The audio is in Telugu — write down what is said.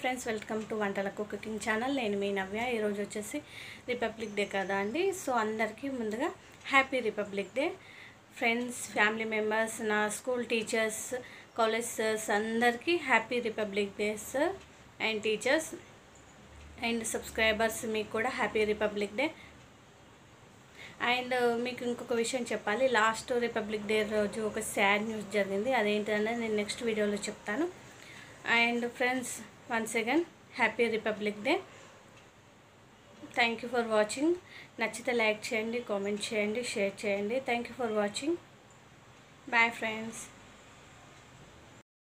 ఫ్రెండ్స్ వెల్కమ్ టు వంటలకు కుకింగ్ ఛానల్ నేను మీ నవ్య ఈరోజు వచ్చేసి రిపబ్లిక్ డే కదా అండి సో అందరికీ ముందుగా happy republic day friends family members నా స్కూల్ టీచర్స్ కాలేజ్ సర్స్ అందరికీ happy republic day sir and teachers and subscribers మీకు కూడా హ్యాపీ రిపబ్లిక్ డే అండ్ మీకు ఇంకొక విషయం చెప్పాలి లాస్ట్ రిపబ్లిక్ డే రోజు ఒక సాడ్ న్యూస్ జరిగింది అదేంటనేది నేను నెక్స్ట్ వీడియోలో చెప్తాను and friends once again happy republic day thank you for watching నచ్చితే లైక్ చేయండి కామెంట్ చేయండి షేర్ చేయండి thank you for watching bye friends